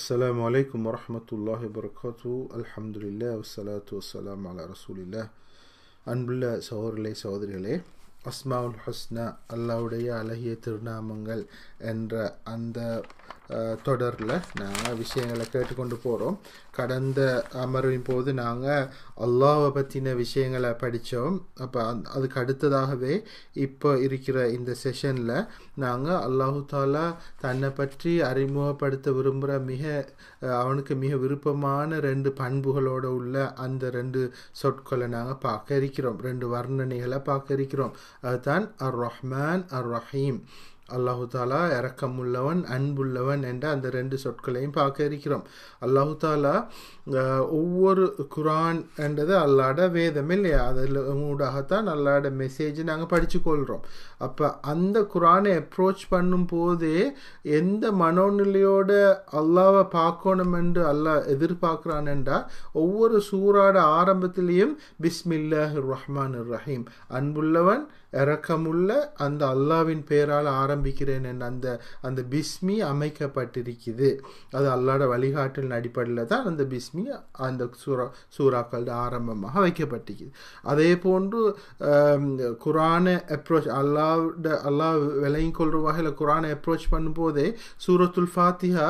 السلام عليكم ورحمة الله وبركاته الحمد لله والصلاة والسلام على رسول الله அன்புள்ள சகோதரர்களே சகோதரிகளே அஸ்மாவுல் ஹஸ்னா அல்லாவுடைய அழகிய திருநாமங்கள் என்ற அந்த தொடரில் நாங்கள் விஷயங்களை கேட்டுக்கொண்டு போகிறோம் கடந்த அமர்வின் போது நாங்கள் அல்லாவை பற்றின விஷயங்களை படித்தோம் அப்போ அந் அதுக்கு அடுத்ததாகவே இப்போ இருக்கிற இந்த செஷனில் நாங்கள் அல்லாஹு தாலா தன்னை பற்றி அறிமுகப்படுத்த விரும்புகிற மிக அவனுக்கு மிக விருப்பமான ரெண்டு பண்புகளோடு உள்ள அந்த ரெண்டு சொற்களை நாங்கள் பார்க்க இருக்கிறோம் ரெண்டு வர்ணனைகளை பார்க்க இருக்கிறோம் அதுதான் அர் ரஹ்மான் அர் ரஹீம் அல்லாஹு தாலா இறக்கமுள்ளவன் அன்புள்ளவன் என்ற அந்த ரெண்டு சொற்களையும் பார்க்க இருக்கிறோம் அல்லாஹு தாலா ஒவ்வொரு குரான் என்றது அல்லாட வேதம் இல்லையா அதில் ஊடாகத்தான் அல்லாட மெசேஜ் நாங்கள் படித்து கொள்கிறோம் அப்போ அந்த குரானை அப்ரோச் பண்ணும் போதே எந்த மனோநிலையோட அல்லாவை பார்க்கணும் என்று அல்லாஹ் எதிர்பார்க்குறான் என்றால் ஒவ்வொரு சூறாட ஆரம்பத்திலையும் பிஸ்மில்லாஹ் ரஹ்மான் ரஹீம் அன்புள்ளவன் இறக்கமுள்ள அந்த அல்லாவின் பெயரால் ஆரம்பிக்கிறேன் என்ற அந்த அந்த பிஸ்மி அமைக்கப்பட்டிருக்குது அது அல்லாட வழிகாட்டின் அடிப்படையில் தான் அந்த பிஸ்மி அந்த சூறா சூறாக்கள் ஆரம்பமாக வைக்கப்பட்டிருக்குது அதே போன்று குரானை அப்ரோச் அல்லாவோட அல்லாஹ் விளங்கி கொள்கிற வகையில் குரானை அப்ரோச் பண்ணும்போதே சூரத்துல் ஃபாத்திஹா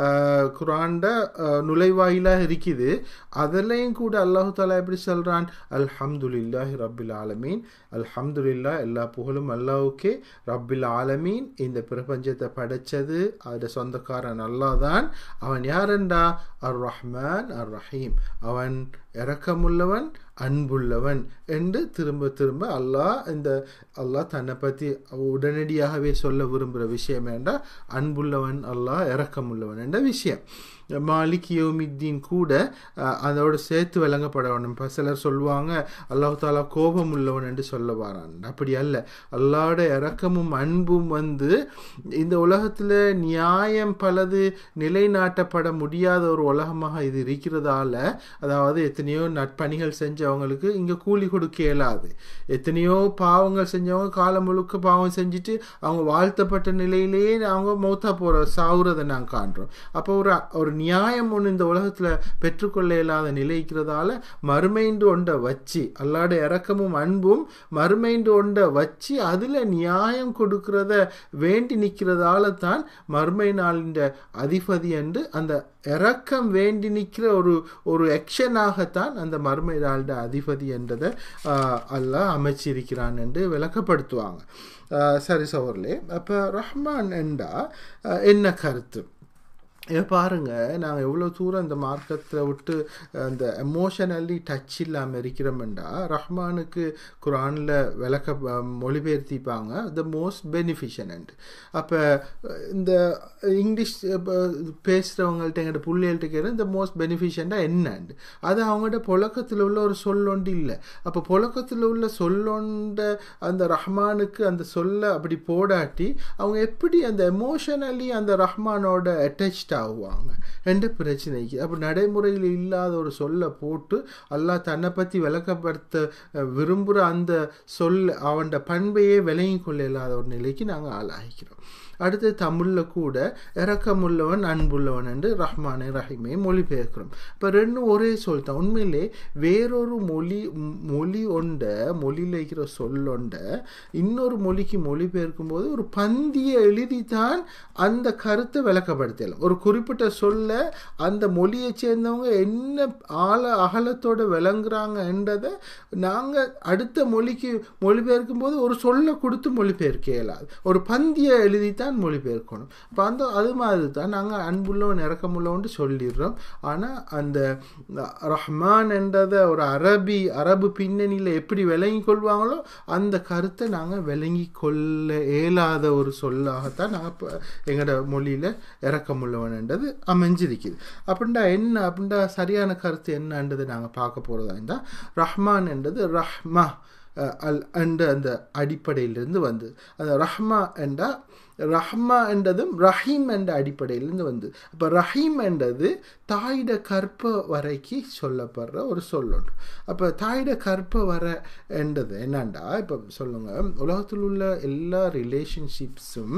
குரான்ட நுழைவாயிலாக இருக்குது அதுலேயும் கூட அல்லாஹு தாலா எப்படி சொல்கிறான் அல்ஹம்துலில்லாஹி ரபில் ஆலமீன் அல்ஹம்துலில்லா எல்லா புகழும் அல்லாவுக்கே ரப்பில் ஆலமீன் இந்த பிரபஞ்சத்தை படைச்சது அதோட சொந்தக்காரன் அல்லா தான் அவன் யாரெண்டா அர் ரஹ்மான் அர் ரஹீம் அவன் இறக்கமுள்ளவன் அன்புள்ளவன் என்று திரும்ப திரும்ப அல்லாஹ் இந்த அல்லாஹ் தன்னை பற்றி உடனடியாகவே சொல்ல விரும்புகிற விஷயம் என்றால் அன்புள்ளவன் அல்லாஹ் இறக்கமுள்ளவன் என்ற விஷயம் மாலிக் யோமித்தீன் கூட அதோடு சேர்த்து விளங்கப்பட வேண்டும் இப்போ சிலர் சொல்லுவாங்க அல்லாஹு தாலா கோபம் உள்ளவன் என்று சொல்ல வரான் அப்படி அல்ல அல்லாவோட இறக்கமும் அன்பும் வந்து இந்த உலகத்தில் நியாயம் பலது நிலைநாட்டப்பட முடியாத ஒரு உலகமாக இது இருக்கிறதால அதாவது எத்தனையோ நட்பணிகள் செஞ்சவங்களுக்கு இங்கே கூலி கொடுக்க இயலாது எத்தனையோ பாவங்கள் செஞ்சவங்க காலம் முழுக்க பாவம் செஞ்சுட்டு அவங்க வாழ்த்தப்பட்ட நிலையிலேயே அவங்க மௌத்தா போகிற சாவுறதை நாங்கள் காண்றோம் அப்போ ஒரு ஒரு நியாயம் ஒன்று இந்த உலகத்தில் பெற்றுக்கொள்ள இயலாத நிலைக்கிறதால மறுமைண்டு ஒன்றை வச்சு அல்லாட இறக்கமும் அன்பும் மறுமைண்டு ஒன்றை வச்சு அதில் நியாயம் கொடுக்கிறத வேண்டி நிற்கிறதால தான் மறுமை நாளின் அதிபதி என்று அந்த இறக்கம் வேண்டி நிற்கிற ஒரு ஒரு எக்ஷனாகத்தான் அந்த மறுமை நாளிட அதிபதி என்றதை அல்லாஹ் அமைச்சிருக்கிறான் என்று விளக்கப்படுத்துவாங்க சரி சவர்லே அப்போ ரஹ்மான் என்றா என்ன கருத்து பாருங்க நாங்கள் எவ்வளோ தூரம் இந்த மார்க்கத்தில் விட்டு அந்த எமோஷனலி டச் இல்லாமல் இருக்கிறோம்டா ரஹ்மானுக்கு குரானில் விளக்க மொழிபெயர்த்திப்பாங்க த மோஸ்ட் பெனிஃபிஷனண்ட் அப்போ இந்த இங்கிலீஷ் பேசுகிறவங்கள்ட்ட எங்கிட்ட பிள்ளைகள்ட்ட கேட்குற இந்த மோஸ்ட் பெனிஃபிஷண்டாக என்னண்டு அது அவங்கள்ட்ட புழக்கத்தில் உள்ள ஒரு சொல்லொண்டு இல்லை அப்போ புழக்கத்தில் உள்ள சொல்லொண்ட அந்த ரஹ்மானுக்கு அந்த சொல்ல அப்படி போடாட்டி அவங்க எப்படி அந்த எமோஷனலி அந்த ரஹ்மானோட அட்டாச்ட் ஆகுவாங்க என்ற பிரச்சனைக்கு அப்போ நடைமுறையில் இல்லாத ஒரு சொல்லை போட்டு அல்லாஹ் தன்னை பற்றி விளக்கப்படுத்த விரும்புகிற அந்த சொல் அவன் பண்பையே விளங்கி கொள்ள இல்லாத ஒரு நிலைக்கு நாங்கள் ஆளாகிக்கிறோம் அடுத்து தமிழில் கூட இறக்கமுள்ளவன் அன்புள்ளவன் என்று ரஹ்மானே ரஹீமே மொழிபெயர்க்கிறோம் இப்போ ரெண்டும் ஒரே சொல் தான் உண்மையிலே வேறொரு மொழி மொழி ஒண்ட மொழியில் இருக்கிற சொல்லொண்ட இன்னொரு மொழிக்கு மொழிபெயர்க்கும் போது ஒரு பந்தியை எழுதித்தான் அந்த கருத்தை விளக்கப்படுத்தலாம் ஒரு குறிப்பிட்ட சொல்ல அந்த மொழியை சேர்ந்தவங்க என்ன ஆழ அகலத்தோடு விளங்குறாங்க என்றதை நாங்கள் அடுத்த மொழிக்கு மொழிபெயர்க்கும் போது ஒரு சொல்லை கொடுத்து மொழிபெயர்க்க இயலாது ஒரு பந்தியை எழுதித்தான் தான் மொழிபெயர்க்கணும் இப்போ அந்த அது மாதிரி தான் நாங்கள் அன்புள்ளவன் இறக்கமுள்ளவன்ட்டு சொல்லிடுறோம் ஆனால் அந்த ரஹ்மான் என்றதை ஒரு அரபி அரபு பின்னணியில் எப்படி விளங்கி கொள்வாங்களோ அந்த கருத்தை நாங்கள் விளங்கி கொள்ள இயலாத ஒரு சொல்லாகத்தான் நாங்கள் இப்போ எங்களோட மொழியில் இறக்கமுள்ளவன் என்றது அமைஞ்சிருக்குது அப்படின்டா என்ன அப்படின்டா சரியான கருத்து என்னன்றதை நாங்கள் பார்க்க போகிறதா இருந்தால் ரஹ்மான் என்றது ரஹ்மா அல் என்ற அந்த அடிப்படையிலிருந்து வந்து அந்த ரஹ்மா என்றால் ரஹ்மா என்றதும் ரஹீம் என்ற அடிப்படையிலேருந்து வந்து அப்போ ரஹீம் என்றது தாயிட கற்ப வரைக்கு சொல்லப்படுற ஒரு சொல்லொன்று அப்போ தாயிட கற்ப வர என்றது என்னண்டா இப்போ சொல்லுங்க உலகத்தில் உள்ள எல்லா ரிலேஷன்ஷிப்ஸும்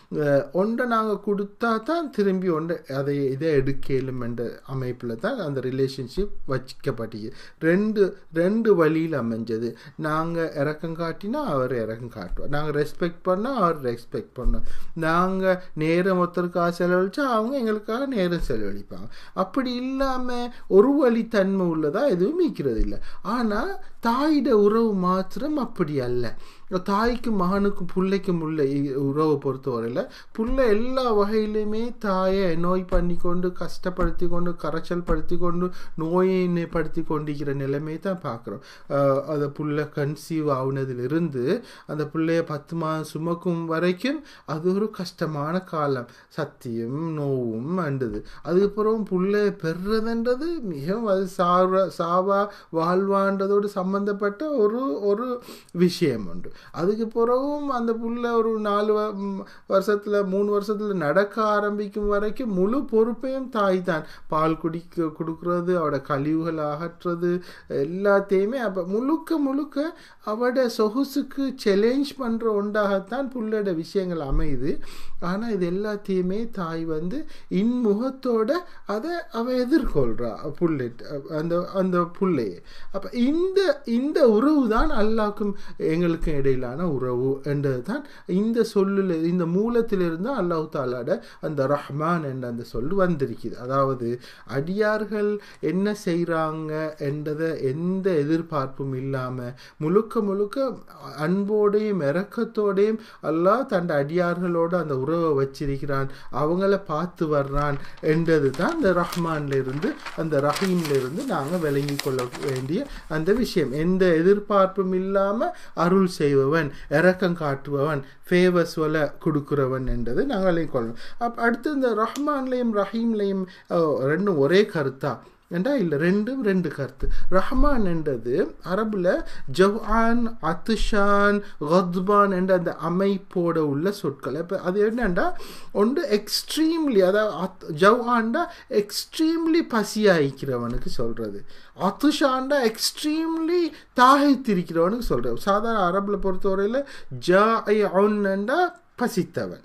ஒன்றை நாங்கள் கொடுத்தா தான் திரும்பி ஒன்றை அதை இதை எடுக்கலும் என்ற அமைப்பில் தான் அந்த ரிலேஷன்ஷிப் வச்சிக்கப்பட்டது ரெண்டு ரெண்டு வழியில் அமைஞ்சது நாங்கள் இறக்கம் காட்டினா அவர் இறக்கம் காட்டுவார் நாங்கள் ரெஸ்பெக்ட் பண்ணால் அவர் ரெஸ்பெக்ட் பண்ணோம் நாங்கள் நேரம் ஒருத்தருக்காக செலவழிச்சா அவங்க எங்களுக்காக நேரம் செலவழிப்பாங்க அப்படி இல்லாமல் ஒரு வழித்தன்மை உள்ளதா எதுவும் மீக்கிறது இல்லை ஆனால் தாயிட உறவு மாத்திரம் அப்படி அல்ல தாய்க்கும் மகனுக்கும் பிள்ளைக்கும் உள்ள உறவை பொறுத்தவரையில் புள்ள எல்லா வகையிலுமே தாயை நோய் பண்ணி கொண்டு கஷ்டப்படுத்தி கொண்டு கரைச்சல் படுத்தி கொண்டு நோயை படுத்தி கொண்டிருக்கிற நிலைமை தான் பார்க்குறோம் அந்த புள்ள கன்சீவ் ஆகுனதிலிருந்து அந்த பிள்ளைய பத்து மாதம் சுமக்கும் வரைக்கும் அது ஒரு கஷ்டமான காலம் சத்தியம் நோவும் அண்டுது அதுக்கப்புறம் புள்ளைய பெறுறதுன்றது மிகவும் அது சாவா சாவா வாழ்வான்றதோடு சம்பந்தப்பட்ட ஒரு ஒரு விஷயம் உண்டு அதுக்கு பிறகும் அந்த புள்ள ஒரு நாலு வருஷத்தில் மூணு வருஷத்தில் நடக்க ஆரம்பிக்கும் வரைக்கும் முழு பொறுப்பையும் தாய் தான் பால் குடிக்க கொடுக்குறது அவட கழிவுகள் அகற்றுறது எல்லாத்தையுமே அப்போ முழுக்க முழுக்க அவட சொகுசுக்கு சேலஞ்ச் பண்ணுற ஒன்றாகத்தான் புள்ளோட விஷயங்கள் அமையுது ஆனால் இது எல்லாத்தையுமே தாய் வந்து இன்முகத்தோட அதை அவ எதிர்கொள்கிறா புள்ளட் அந்த அந்த புள்ளையை அப்போ இந்த இந்த உறவு தான் அல்லாவுக்கும் எங்களுக்கும் இடையிலான உறவு என்றது தான் இந்த சொல்லில் இந்த மூலத்திலிருந்து அல்லாஹு தாலாட அந்த ரஹ்மான் என்ற அந்த சொல் வந்திருக்குது அதாவது அடியார்கள் என்ன செய்கிறாங்க என்றதை எந்த எதிர்பார்ப்பும் இல்லாமல் முழுக்க முழுக்க அன்போடையும் இறக்கத்தோடையும் அல்லாஹ் தன் அடியார்களோடு அந்த உறவை வச்சிருக்கிறான் அவங்கள பார்த்து வர்றான் என்றது தான் இந்த ரஹ்மான்ல இருந்து அந்த ரஹீம்ல இருந்து நாங்கள் விளங்கி கொள்ள வேண்டிய அந்த விஷயம் எந்த எதிர்பார்ப்பும் இல்லாமல் அருள் செய்பவன் இறக்கம் காட்டுபவன் ஃபேவர்ஸ் வல கொடுக்குறவன் என்றது நாங்கள் விளங்கி கொள்ளணும் அப்போ அடுத்து இந்த ரஹ்மான்லையும் ரஹீம்லையும் ரெண்டும் ஒரே கருத்தா என்றா இல்லை ரெண்டும் ரெண்டு கருத்து ரஹ்மான் என்றது அரபில் ஜவ்ஆன் அத்துஷான் கத்பான் என்ற அந்த அமைப்போட உள்ள சொற்கள் இப்போ அது என்னண்டா ஒன்று எக்ஸ்ட்ரீம்லி அதாவது ஜவ்ஆன்டா எக்ஸ்ட்ரீம்லி பசியாயிக்கிறவனுக்கு சொல்கிறது அத்துஷாண்டா எக்ஸ்ட்ரீம்லி தாகைத்திருக்கிறவனுக்கு சொல்கிறது சாதாரண அரபில் பொறுத்தவரையில் ஜ ஐ ஒன்னுண்டா பசித்தவன்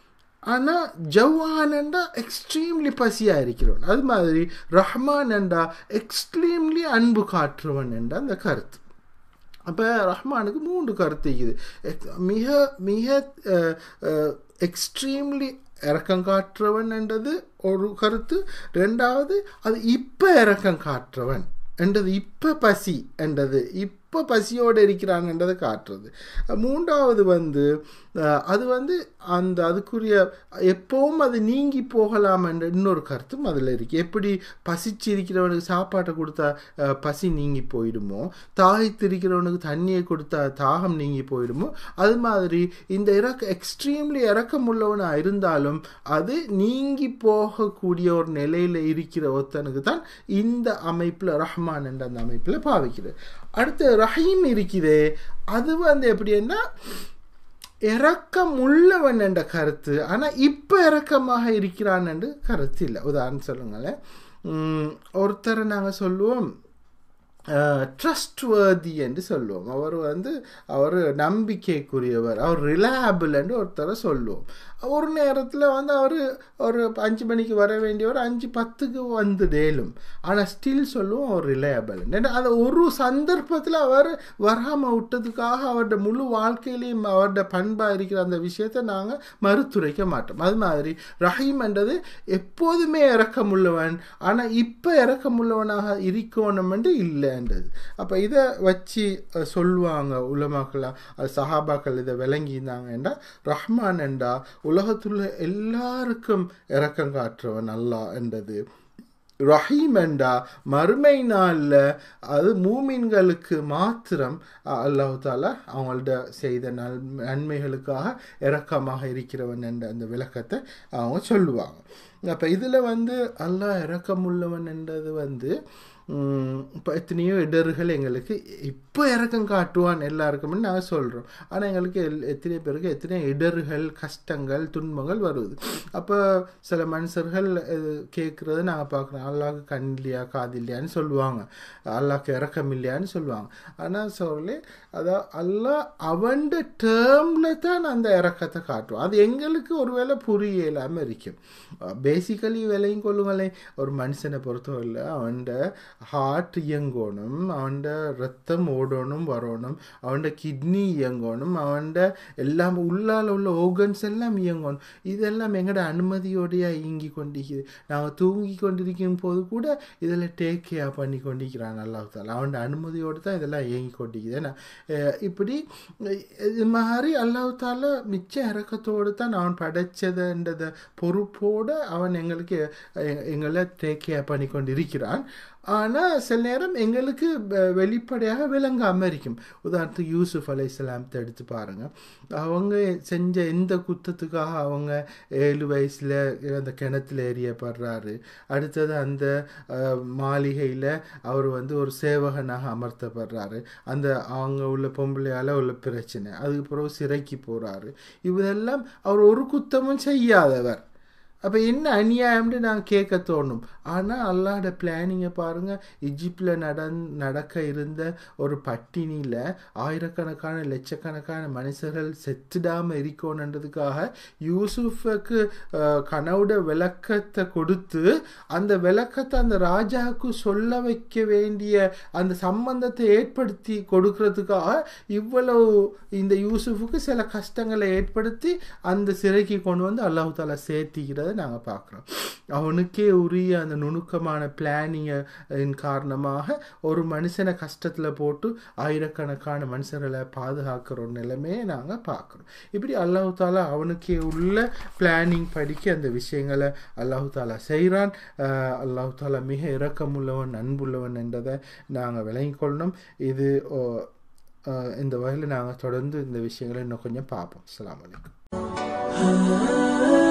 ஆனால் ஜவ்வான் என்றா எக்ஸ்ட்ரீம்லி பசியாக இருக்கிறவன் அது மாதிரி ரஹ்மான் என்றா எக்ஸ்ட்ரீம்லி அன்பு காட்டுறவன் என்ற அந்த கருத்து அப்போ ரஹ்மானுக்கு மூன்று கருத்து இருக்குது மிக மிக எக்ஸ்ட்ரீம்லி இறக்கம் காட்டுறவன் என்றது ஒரு கருத்து ரெண்டாவது அது இப்போ இறக்கம் காட்டுறவன் என்றது இப்போ பசி என்றது இப்போ இப்போ பசியோடு இருக்கிறாங்கன்றதை காட்டுறது மூன்றாவது வந்து அது வந்து அந்த அதுக்குரிய எப்பவும் அது நீங்கி போகலாம் என்ற இன்னொரு கருத்தும் அதில் இருக்குது எப்படி பசிச்சிருக்கிறவனுக்கு சாப்பாட்டை கொடுத்தா பசி நீங்கி போயிடுமோ தாகித்திருக்கிறவனுக்கு தண்ணியை கொடுத்தா தாகம் நீங்கி போயிடுமோ அது மாதிரி இந்த இறக்க எக்ஸ்ட்ரீம்லி இறக்கம் உள்ளவனாக இருந்தாலும் அது நீங்கி போகக்கூடிய ஒரு நிலையில் இருக்கிற ஒருத்தனுக்கு தான் இந்த அமைப்பில் ரஹ்மான் என்ற அந்த அமைப்பில் பாவிக்கிறது அடுத்து ரஹீம் இருக்குதே அது வந்து எப்படின்னா இறக்கம் உள்ளவன் என்ற கருத்து ஆனால் இப்போ இறக்கமாக இருக்கிறான் என்று கருத்து இல்லை உதாரணம் சொல்லுங்களேன் ஒருத்தரை நாங்கள் சொல்லுவோம் ட்ரஸ்ட் வேர்தி என்று சொல்லுவோம் அவர் வந்து அவர் நம்பிக்கைக்குரியவர் அவர் ரிலையபிள் என்று ஒருத்தரை சொல்லுவோம் ஒரு நேரத்தில் வந்து அவர் ஒரு அஞ்சு மணிக்கு வர வேண்டியவர் அஞ்சு பத்துக்கு வந்து டேலும் ஆனால் ஸ்டில் சொல்லுவோம் அவர் ரிலையபிள் அது ஒரு சந்தர்ப்பத்தில் அவர் வராமல் விட்டதுக்காக அவருடைய முழு வாழ்க்கையிலையும் அவருடைய பண்பாக இருக்கிற அந்த விஷயத்தை நாங்கள் மறுத்துரைக்க மாட்டோம் அது மாதிரி ரஹீம் என்றது எப்போதுமே இறக்கமுள்ளவன் ஆனால் இப்போ இறக்கமுள்ளவனாக இருக்கணும் என்று இல்லைன்றது அப்போ இதை வச்சு சொல்லுவாங்க உலமாக்களா சஹாபாக்கள் இதை விளங்கியிருந்தாங்க என்றால் ரஹ்மான் என்றா உலகத்துள்ள எல்லாருக்கும் இறக்கம் காட்டுறவன் அல்லா என்றது ரஹீம் என்றா மறுமை நாளில் அது மூமின்களுக்கு மாத்திரம் அல்லாஹு தாலா அவங்கள்ட்ட செய்த நல் நன்மைகளுக்காக இறக்கமாக இருக்கிறவன் என்ற அந்த விளக்கத்தை அவங்க சொல்லுவாங்க அப்போ இதில் வந்து அல்லாஹ் இறக்கமுள்ளவன் என்றது வந்து இப்போ எத்தனையோ இடர்கள் எங்களுக்கு இப்போ இறக்கம் காட்டுவான் எல்லாருக்குமே நாங்கள் சொல்கிறோம் ஆனால் எங்களுக்கு எல் எத்தனை பேருக்கு எத்தனை இடர்கள் கஷ்டங்கள் துன்பங்கள் வருது அப்போ சில மனுஷர்கள் கேட்குறத நாங்கள் பார்க்குறோம் அல்லாஹ்க்கு கண் இல்லையா காது இல்லையான்னு சொல்லுவாங்க அல்லாஹ்க்கு இறக்கம் இல்லையான்னு சொல்லுவாங்க ஆனால் சொல்லி அதான் அல்லாஹ் அவன்ட டேர்மில் தான் அந்த இறக்கத்தை காட்டுவான் அது எங்களுக்கு ஒருவேளை புரிய இல்லாமல் இருக்கும் பேசிக்கலி விலையும் கொள்ளுங்களேன் ஒரு மனுஷனை பொறுத்தவரையில் அவன்ட ஹார்ட் இயங்கணும் அவன்ட ரத்தம் ஓடணும் வரணும் அவன்ட கிட்னி இயங்கணும் அவன்ட எல்லாம் உள்ளால் உள்ள ஓகன்ஸ் எல்லாம் இயங்கணும் இதெல்லாம் எங்களோட அனுமதியோடையா இயங்கி கொண்டிருக்குது நாங்கள் தூங்கி கொண்டிருக்கும் போது கூட இதில் டேக் கேர் பண்ணி கொண்டிருக்கிறான் அல்லாஹ் தாலா அவன் அனுமதியோடு தான் இதெல்லாம் இயங்கி கொண்டிருக்குது ஏன்னா அஹ் இப்படி இது மாதிரி அல்லாஹ் தாலா மிச்ச இறக்கத்தோடு தான் அவன் படைச்சதுன்றத பொறுப்போடு அவன் எங்களுக்கு எ- எங்களை டேக் கேர் பண்ணி கொண்டிருக்கிறான் ஆனால் சில நேரம் எங்களுக்கு வ- வெளிப்படையாக விளங்காமல் இருக்கும் உதாரணத்துக்கு யூசுஃப் அலைஹிஸ்ஸலாத்தை எடுத்து பாருங்கள் அவங்க செஞ்ச எந்த குத்தத்துக்காக அவங்க ஏழு வயசில் அந்த கிணத்துல எறியப்படுறாரு அடுத்தது அந்த மாளிகையில் அவர் வந்து ஒரு சேவகனாக அமர்த்தப்படுறாரு அந்த அவங்க உள்ள பொம்பளையால் உள்ள பிரச்சனை அதுக்கு பிறகு சிறைக்கு போகிறாரு இதெல்லாம் அவர் ஒரு குத்தமும் செய்யாதவர் அப்போ என்ன அநியாயம்னு நான் கேட்க தோணும் ஆனால் அல்லாட பிளானிங்கை பாருங்கள் இஜிப்டில் நடந் நடக்க இருந்த ஒரு பட்டினியில் ஆயிரக்கணக்கான லட்சக்கணக்கான மனுஷர்கள் செத்துடாமல் இருக்கணுன்றதுக்காக யூசுஃபுக்கு அஹ், கனவுட விளக்கத்தை கொடுத்து அந்த விளக்கத்தை அந்த ராஜாவுக்கு சொல்ல வைக்க வேண்டிய அந்த சம்பந்தத்தை ஏற்படுத்தி கொடுக்கறதுக்காக இவ்வளவு இந்த யூசுஃபுக்கு சில கஷ்டங்களை ஏற்படுத்தி அந்த சிறைக்கு கொண்டு வந்து அல்லாஹ் தாலா சேர்த்திக்கிறத நாங்கள் பார்க்குறோம் அவனுக்கே உரிய அந்த நுணுக்கமான பிளானிங்கின் காரணமாக ஒரு மனுஷனை கஷ்டத்தில் போட்டு ஆயிரக்கணக்கான மனுஷர்களை பாதுகாக்கிற ஒரு நிலைமையை நாங்கள் பார்க்குறோம் இப்படி அல்லாஹ் தாலா அவனுக்கே உள்ள பிளானிங் படிக்க அந்த விஷயங்களை அல்லாஹ் தாலா செய்கிறான் அல்லாஹ் தாலா மிக இரக்கமுள்ளவன் அன்புள்ளவன் என்றதை நாங்கள் விளங்கிக் கொள்ளணும் இது ஓ, அஹ், இந்த வகையில் நாங்கள் தொடர்ந்து இந்த விஷயங்களை இன்னும் கொஞ்சம் பார்ப்போம் அஸ்ஸலாமு அலைக்கும்